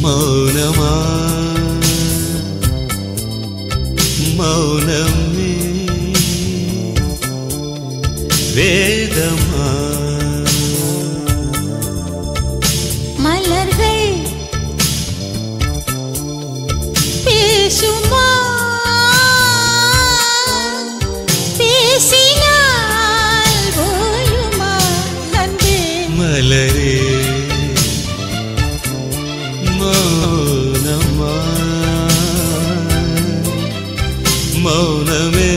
மௌனமா மௌனமே வேதமா மலர்கள் பேசுமா பேசினால் ஓயுமா அன்பே மலரே மௌனமா மௌனமே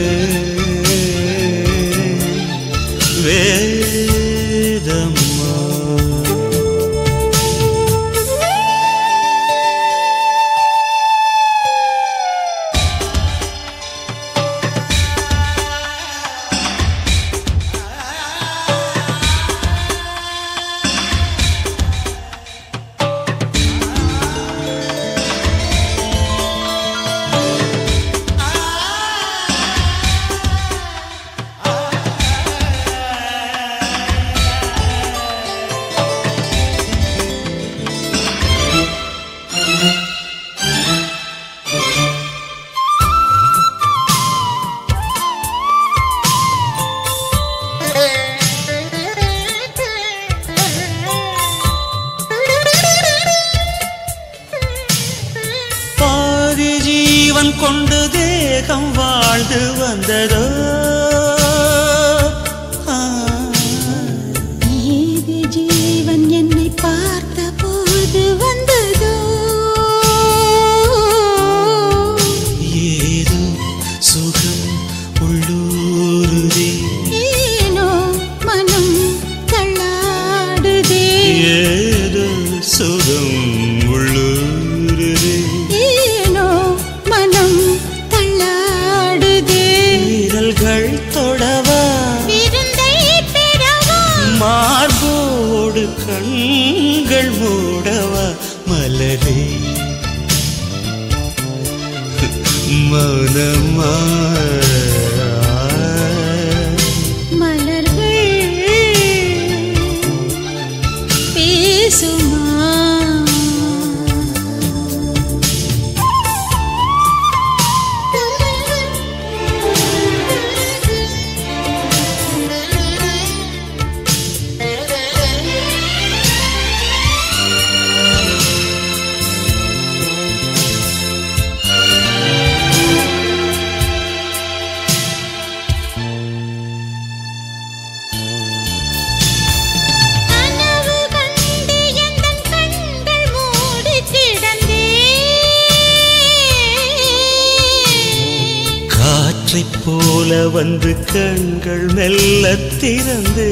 வேதமா பாதி ஜீவன் கொண்டு தேகம் வாழ்ந்து வந்ததோ ஆ, ஏது ஜீவன் என்னை பார்த்த போது வந்ததோ ஏதோ சுகம் உள்ளூருதே ஏனோ மனம் தள்ளாடுதே ஏதோ சுகம் உள்ளூருதே ஏனோ மனம் தள்ளாடுதே விரல்கள் தொடவா விருந்தை பெறவா மார்போடு கண்கள் மூடவா மலரே மௌனமா மலர்கள் பேசுமா கனவு கண்டு எந்தன் கண்கள் மூடிக் கிடந்தேன். காற்றைப் போல வந்து கண்கள் மெல்ல திறந்தே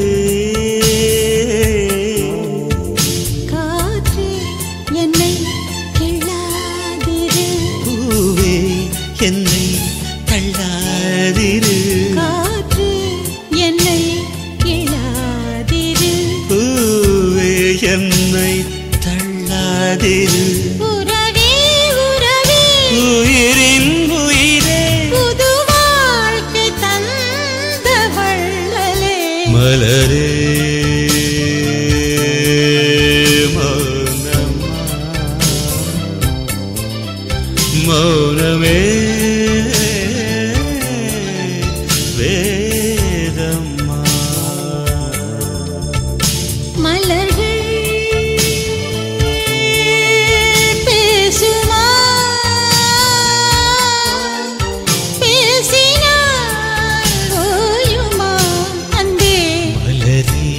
காற்றே, என்னை கிள்ளாதிரு. பூவே என்னை தள்ளாதிரு காற்றே, என்னை கிள்ளாதிரு. பூவே என்னை தள்ளாதிரு உறவே, உறவே, உயிரின் உயிரே புது வாழ்க்கை தந்த வள்ளலே. மலரே மௌனமா மௌனமே வேதம்மா மலர்கள் பேசுமா பேசினால் ஓயுமா அன்பே மலரே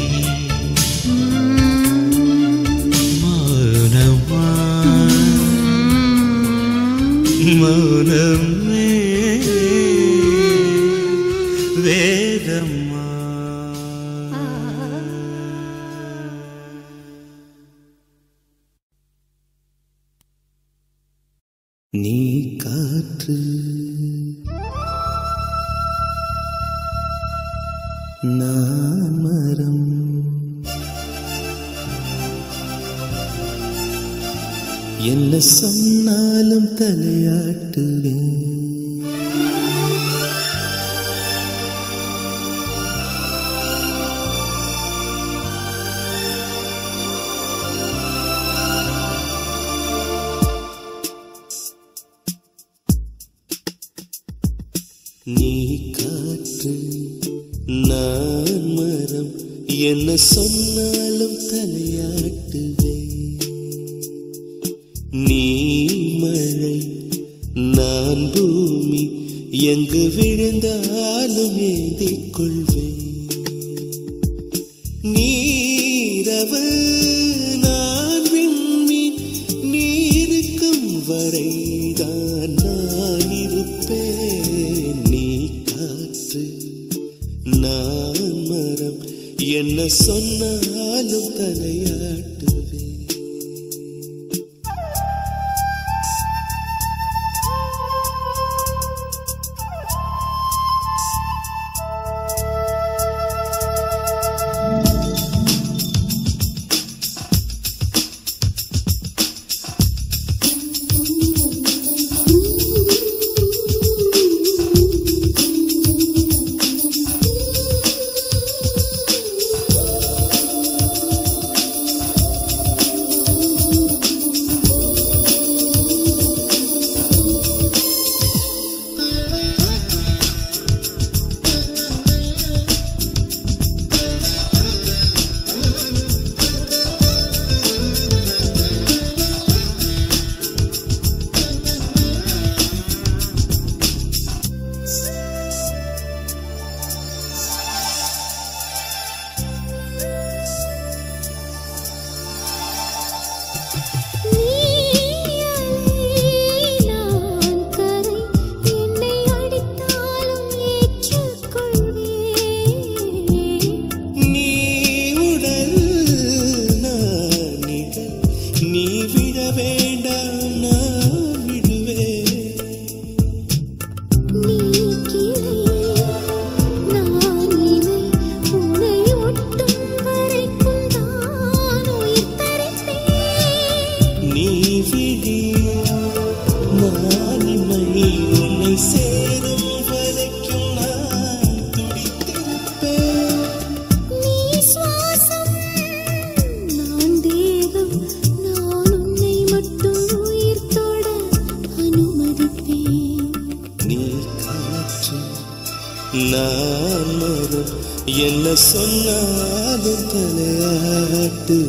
மௌனமா மௌனமே வேதம்மா நீ காற்று நான் மரம் என்ன சொன்னாலும் தலையாட்டுவேன் நீ காற்று நான் மரம் என்ன சொன்னாலும் தலையாட்டுவே நீ மழை நான் பூமி எங்கு விழுந்தாலும் ஏந்திக் கொள்வேன் நீரவு நான் விண்மீன் நீருக்கும் வரைதான் நான் இருப்பேன் நீ காற்று நான் மரம் என்ன சொன்னாலும் தலையாட்டுவேன் நான் கரை என்னை அடித்தாலும் ஏற்றுக்கொள்வேன் நீ உடல் நான் நிழல் நீ விட வேண்டாம் நான் விடுவேன் நீ கிளை நான் இலை உன்னை ஒட்டும் வரைக்கும் தான் உயிர் தரிப்பேன் நீ விழி நான் இமை உன்னை சேரும் வரைக்கும் நான் துடித்திருப்பேன் நீ சுவாசம் நான் தேகம் நான் உன்னை மட்டும் உயிர் தொட அனுமதிப்பேன் நீ காற்று நான் மரம் என்ன சொன்னாலும் தலையாட்டு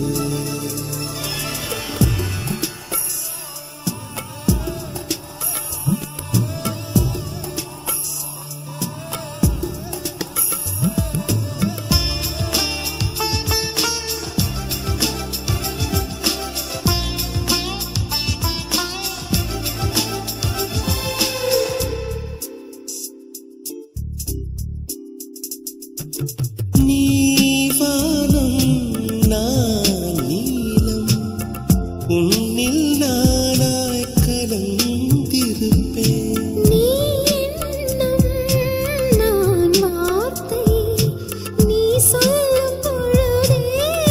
நீ வானம் நான் நீலம் உன்னில் நானாய் கலந்திருப்பேன் நீ எண்ணம் நான் வார்த்தை நீ சொல்லும் பொழுதே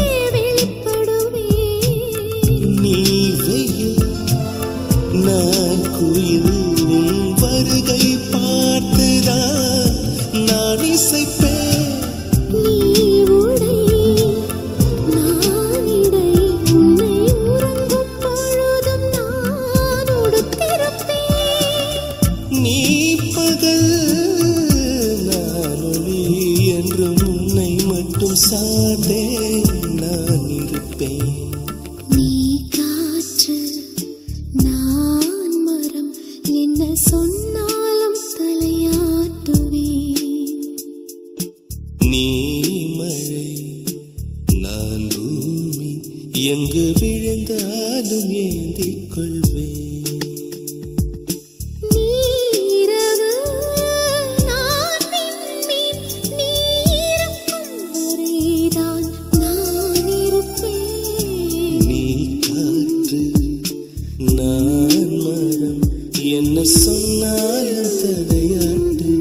வெளிப்படுவேன் நீ வெயில் நான் குயில் உன் வருகை பார்த்துதான் நான் இசைப்பேன் நீ உடை நான் இடை உன்னை உறங்கும் பொழுதும் நான் உடுத்திருப்பேன் நீ பகல் நான் ஒளி என்று உன்னை மட்டும் சார்ந்தே நான் இருப்பேன் நீ காற்று நான் மரம் என்ன சொன்னாலும் தலையாட்டுவேன் நீ மழை நான் பூமி எங்கு விழுந்தாலும் ஏந்திக் கொள்வேன் நீரவு நான் விண்மீன் நீருக்கும் வரைதான் நான் இருப்பேன் நீ காற்று நான் மரம் என்ன சொன்னாலும் தலையாட்டுவேன்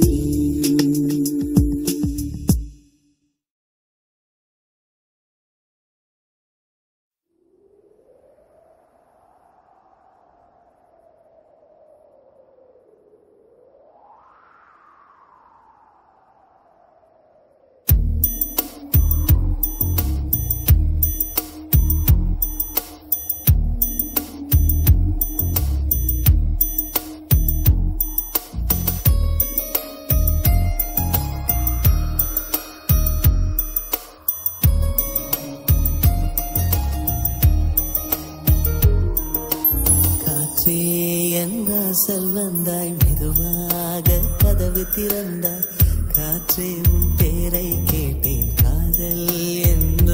வாசல் வந்தாய் மெதுவாக கதவு திறந்தாய் காற்றே உன் பேரை கேட்டேன் காதல் என்ற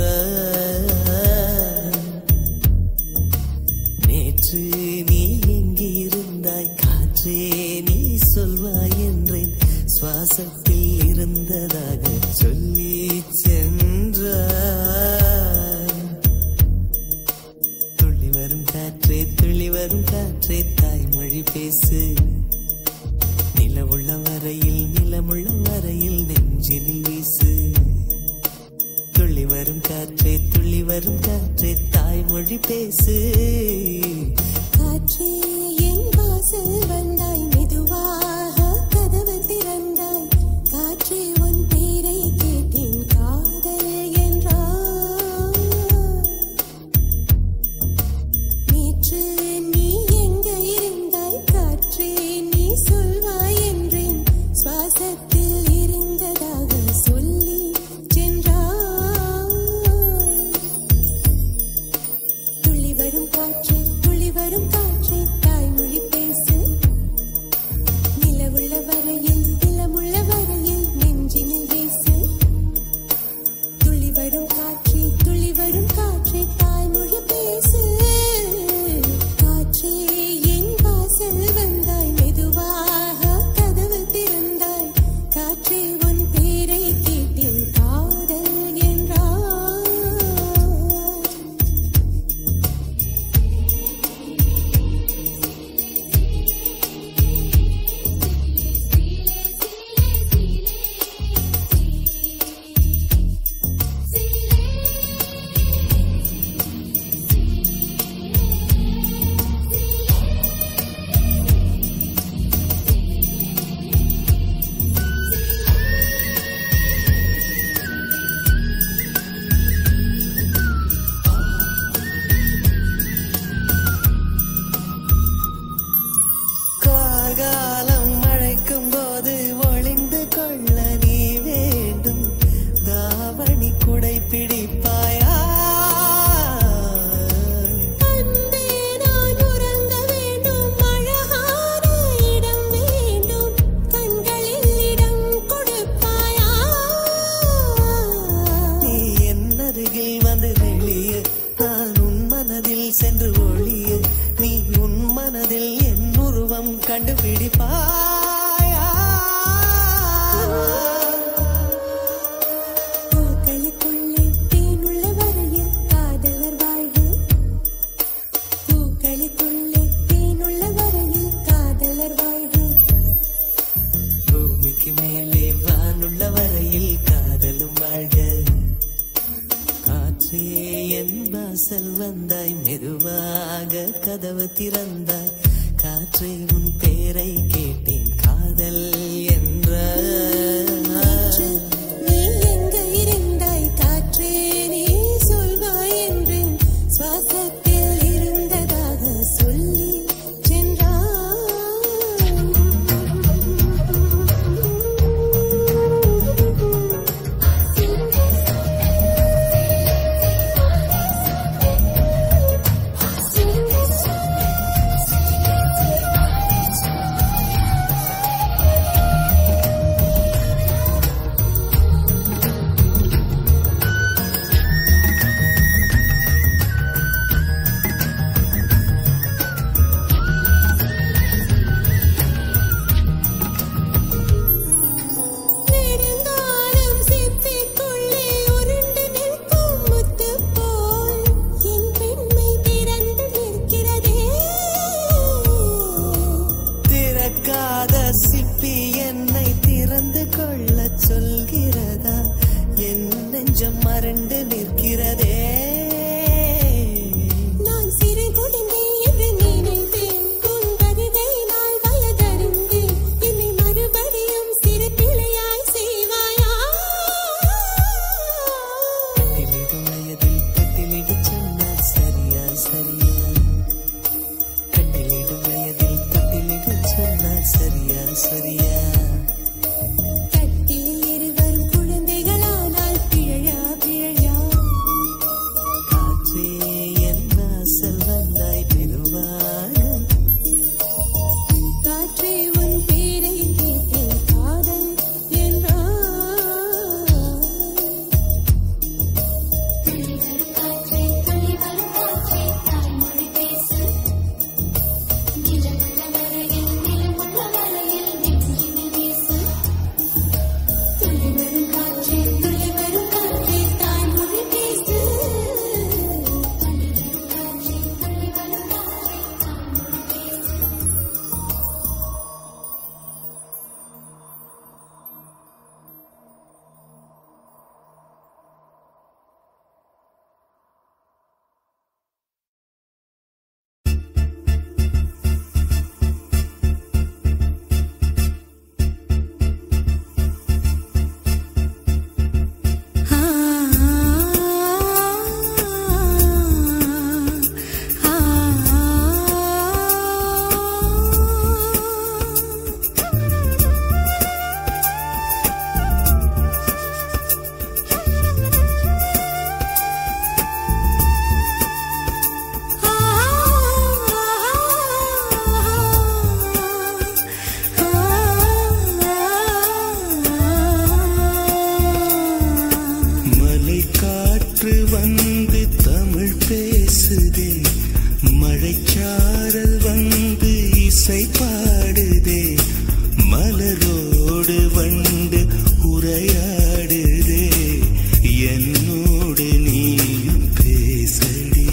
நேற்று நீ எங்கிருந்தாய் காற்றே நீ சொல்வாய் என்றேன் சுவாசத்தில் இருந்ததாக சொல்லி சென்றாய் துள்ளி வரும் காற்றே துள்ளி வரும் காற்றே தாய்மொழி பேசு நிலவுள்ள வரையில் நிலமுள்ள வரையில் நெஞ்சினில் வீசு துள்ளி வரும் காற்றே துள்ளி வரும் காற்றே தாய்மொழி பேசு காற்றே என் வாசல் வந்தாய் மெதுவாக கதவு திறந்தாய் காற்றே உன் பேரை கேட்டேன் காதல் என்றாய் நேற்று நீ எங்க இருந்தாய் காற்றே நீ சொல்வாய் என்றேன் சுவாசத்தில் இருந்ததாக சொல்லி சென்றாய் துள்ளி வரும் காற்றே துள்ளி வரும் காற்றே தாய்மொழி பேசு நிலவுள்ள வரையில் நிலமுள்ள வரையில் நெஞ்சினில் வீசு துள்ளி வரும் காற்றே துள்ளி வரும் காற்றே தாய்மொழி பேசு காற்றே என் வாசல் வந்தாய் மெதுவாக கதவு திறந்தாய் காற்றே உன் பேரை கேட்டேன் காதல் என்றாய் கார்காலம் அழைக்கும் போது ஒளிந்து கொள்ள நீ வேண்டும் தாவணி குடை பிடிப்பாயா அன்பே நான் உறங்க வேண்டும் அழகான இடம் வேண்டும் கண்களில் இடம் கொடுப்பாயா நீ என் அருகில் வந்து வெளியே நான் உன் மனதில் சென்று ஒளிய நீ உன் மனதில் என் உருவம் கண்டுபிடிப்பாயா பூக்களுக்குள்ளே தேனுள்ள வரையில் காதலர் வாழ்வு பூக்களுக்குள்ளே தேனுள்ள வரையில் காதலர் வாழ்வு பூமிக்கு மேலே வானுள்ள வரையில் காதலும் வாழ்க காற்றே என் வாசல் வந்தாய் மெதுவாக கதவு திறந்தாய் காற்றே உன் பேரை கேட்டேன் காதல் என்ற நீ எங்க இருந்தாய் காற்றே நீ சொல்வாய் என்றேன் சுவாசத்தில் இருந்ததாக சொல்லி நெடுங்காலம் சிப்பிக்குள்ளே உருண்டு நிற்கும் முத்து போல் என் பெண்மை திறந்து நிற்கிறதே திறக்காத சிப்பி என்னை திறந்து கொள்ள சொல்கிறதா என் நெஞ்சம் மறண்டு நிற்கிறதே நான் சிறு குழந்தை என்று நினைத்தேன் உன் வருகை நாள் வயதறிந்தேன் என்னை மறுபடியும் சிறு பிள்ளையாய் செய்வாயா கட்டிலிடும் வயதில் கட்டிலிடு சொன்னால் சரியா சரியா கட்டிலிடும் வயதில் கட்டிலிடு சொன்னால் சரியா சரியா கட்டில் இருவரும் குழந்தைகளானால் பிழையா பிழையா காற்றே என் வாசல் வந்தாய் மெதுவாக பேசுதே மழைச்சாரல் வந்து இசை பாடுதே மலரோடு வண்டு உரையாடுதே என்னோடு நீயும் பேசடி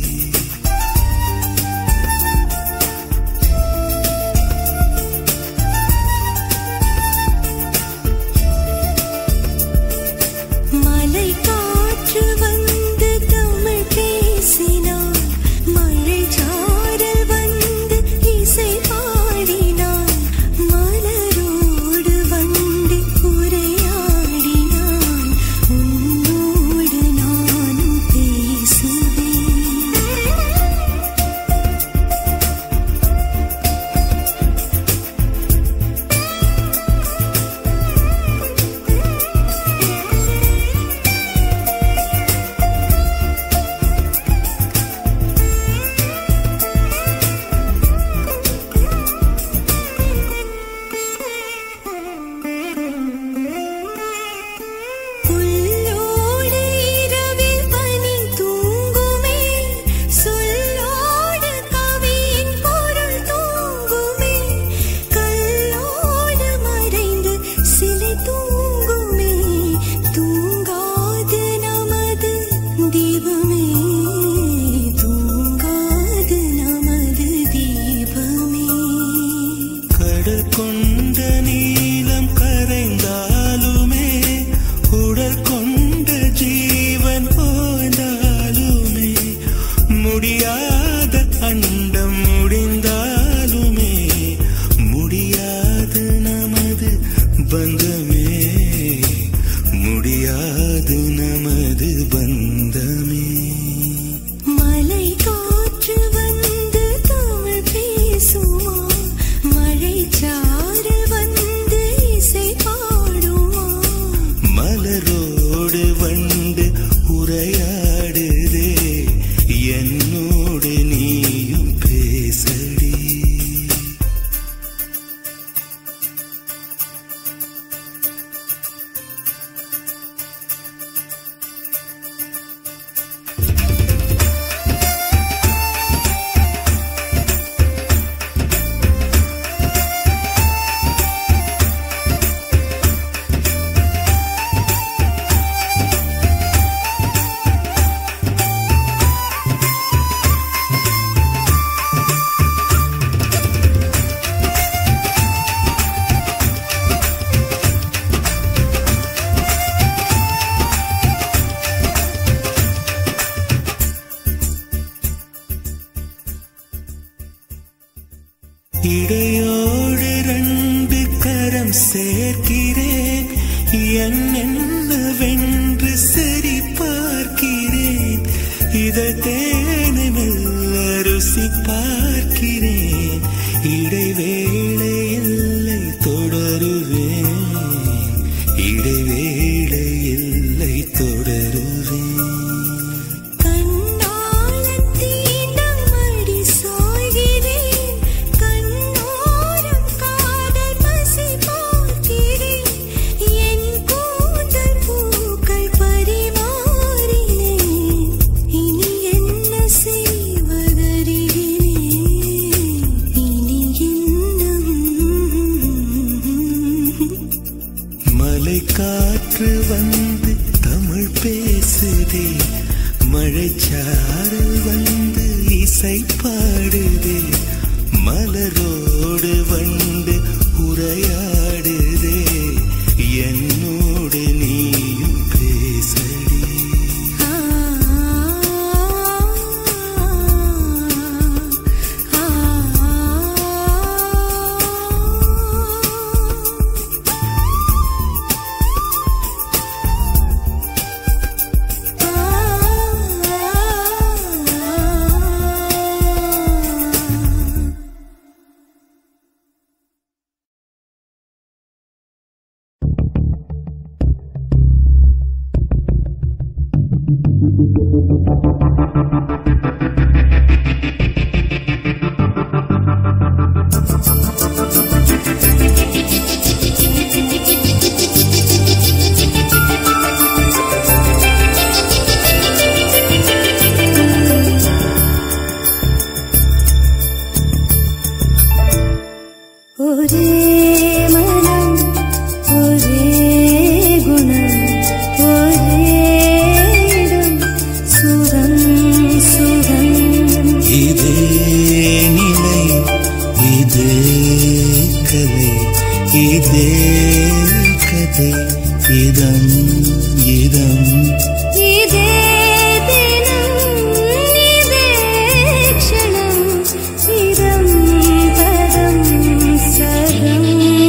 மலை காற்று வந்து தமிழ் பேசினான் மழை சாரல் வந்து இசை பாடினான் மலரோடு வண்டு உரையாடினான் உன்னோடு நானும் பேசுவேன் புல்லோடு இரவில் பனி தூங்குமே சொல்லோடு கவியின் பொருள் தூங்குமே கல்லோடு மறைந்து சிலை தூங்குமே தூங்காது நமது தீபமே தூங்காது நமது தீபமே கடல் கொண்ட நீளம் கரைந்தாலுமே உடல் கொண்ட ஜீவன் ஓய்ந்தாலுமே முடியாத அண்டம் முடிந்தாலுமே முடியாது நமது பந்தமே முடியாது நமது பந்தமே மலை காற்று வந்து தமிழ் பேசுமா மழை சாரல் வந்து இசை பாடுமா மலரோடு வண்டு உரையாடுதே என்னோடு நீயும் பேசடி இடையோடு ரெண்டு கரம் சேர்க்கிறேன் என்னென்னவென்று சரி பார்க்கிறேன் இதழ் தேனை மெல்ல ருசி பார்க்கிறேன் இடைவேளை இல்லை தொடருவேன் இடைவேளை இல்லை தொடருவேன் கண்ணாலன் தீண்டம் அடி சாய்கிறேன் கண்ணோரம் காதல் மசி பார்க்கிறேன் என் கூந்தல் பூக்கள் பரிமாறினேன் இனி என்ன செய்வதறிகிறேன் இனி இன்னும் மலை காற்று வந்து தமிழ் பேசுதே மழைச்சாரல் வந்து இசை பாடுதே மலரோடு வண்டு உரையாடுதே என்னோடு நீயும் பேசடி ஆ ஆ ஆ இதே கதை இதம் இதம் இதே தினம் இதே க்ஷணம் இதம் பதம் சகம்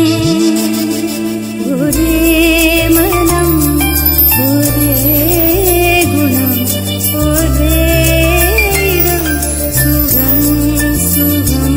ஒரே மனம் ஒரே குணம் ஒரே இடம் சுகம் சுகம்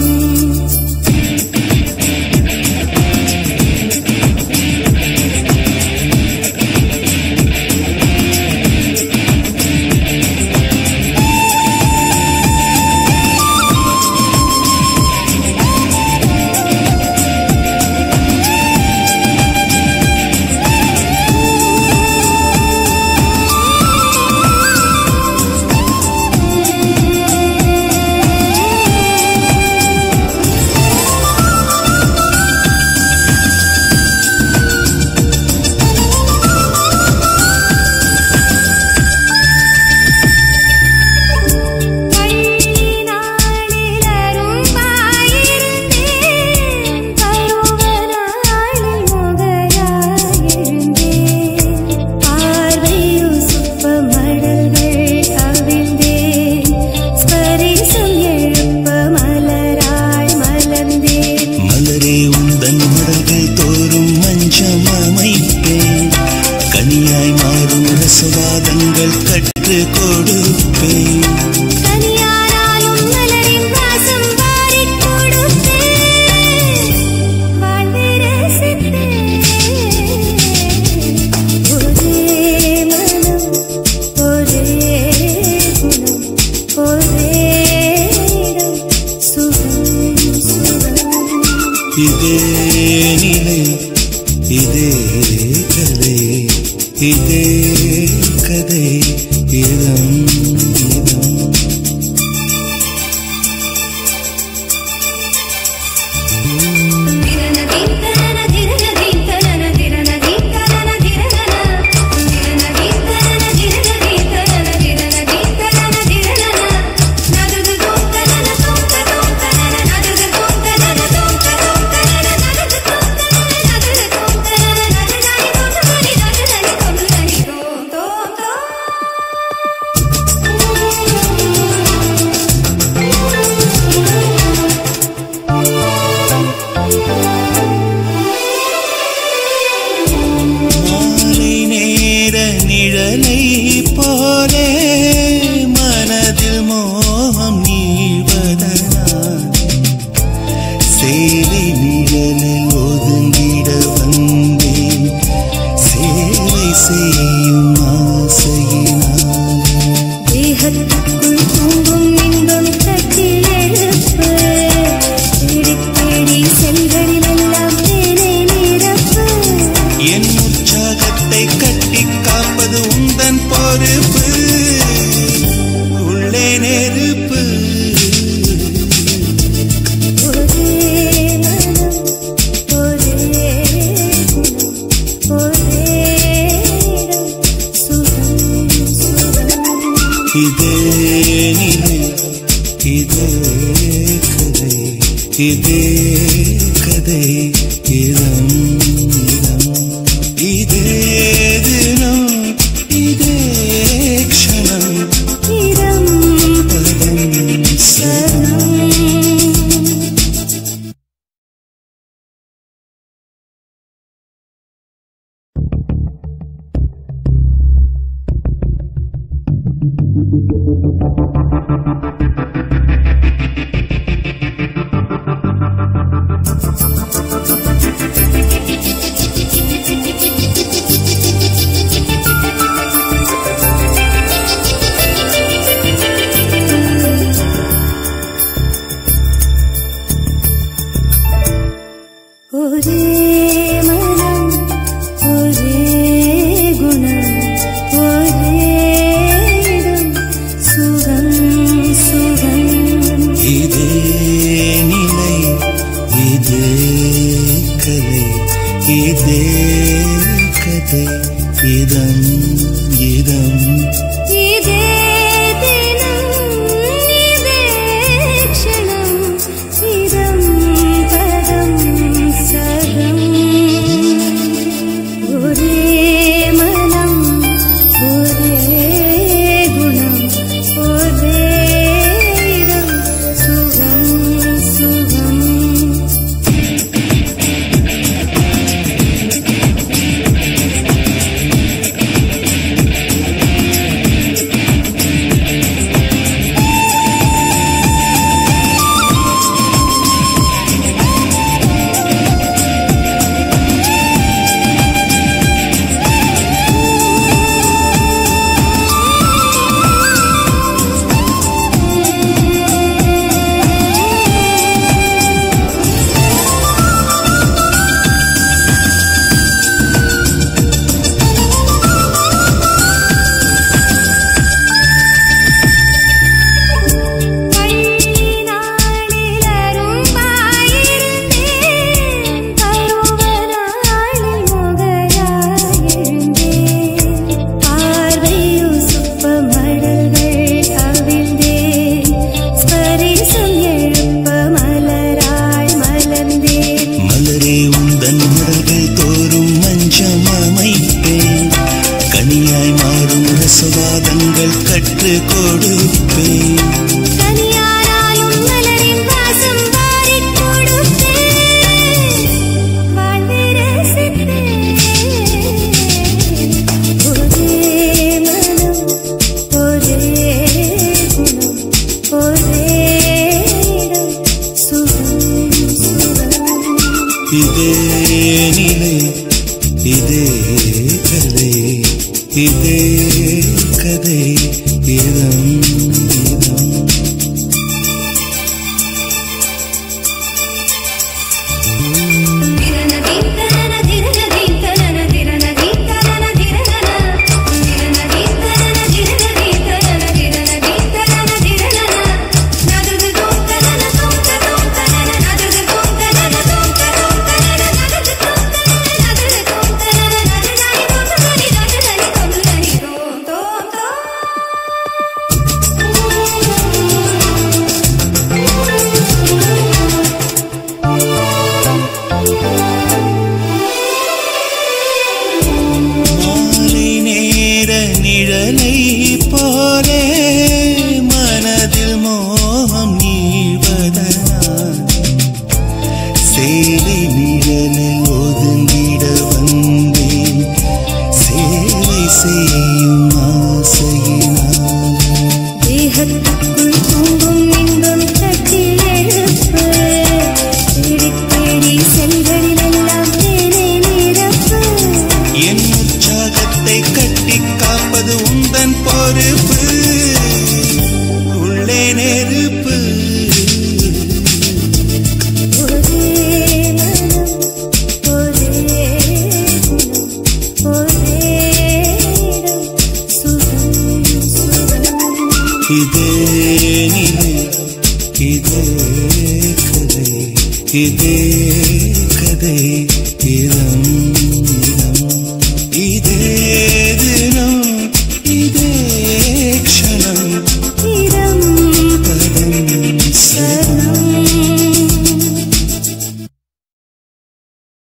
பள்ளிநாளிலரும் பாயிருந்தேன் பருவநாளில் முகையாயிருந்தேன் பார்வையும் சுப்ப மடல்கள் கவிழ்ந்தேன் ஸ்பரிசம் எழுப்ப மலராய் மலர்ந்தேன் மலரே உந்தன் மடல்கள் தோறும் மஞ்சம் அமைப்பேன் கனியாய் மாறும் ரசவாதங்கள் கற்று கொடுப்பேன் கனியானாலும் மலரின் வாசம் வாரிக் கொடுத்தேன். வாழ்வை ரசித்தேன். ஒரே மனம், ஒரே குணம், ஒரே இடம், சுகம், சுகம். இதே நிலை இதே கதை இதே கதை இதம் இதம் மாலை நேர நிழலை போலே மனதில் மோகம் நீழ்வதனால் சேலை நிழலில் ஒதுங்கிட வந்தேன் சேவை செய்யும் ஆசையினால் தேகத்துக்குள் தூங்கும் இன்பம் தட்டி எழுப்பு தேடித் தேடி செல்களிலெல்லாம் தேனை நிரப்பு என் உற்சாகத்தை கட்டி காப்பது உந்தன் பொறுப்பு உள்ளே நெருப்பு ஒரே மனம் ஒரே குணம் ஒரே இடம் சுகம் சுகம் இதே நிலை இதே கதை இதே கதை இதம் இதம் இதே தினம் இதே க்ஷணம் இடம் பதம் சரணம் ஒரே மனம் ஒரே குணம் ஒரே இடம் சுகம் சுகம் இதே நிலை இதே கதை இதே கதை இதம் இதம் இதே தினம் இதே க்ஷணம் இதம் பதம் சகம் ஒரே இடம் சுகம் சுகம் இதே நிலை இதே கதை இதே கதை இதம் இதம் மாலை நேர நிழலை போலே மனதில் மோகம் நீழ்வதனால் சேலை நிழலில் ஒதுங்கிட வந்தேன் சேவை செய்யும் ஆசையினால் தேகத்துக்குள் தூங்கும் இன்பம் தட்டி எழுப்பு தேடி தேடி செல்களிலெல்லாம் தேனை நிரப்பு என் உற்சாகத்தை கட்டி காப்பது உந்தன் பொறுப்பு உள்ளே நெருப்பு ஒரே மனம் ஒரே குணம் ஒரே இடம் சுகம் சுகம் இதே நிலை இதே கதை இதே கதை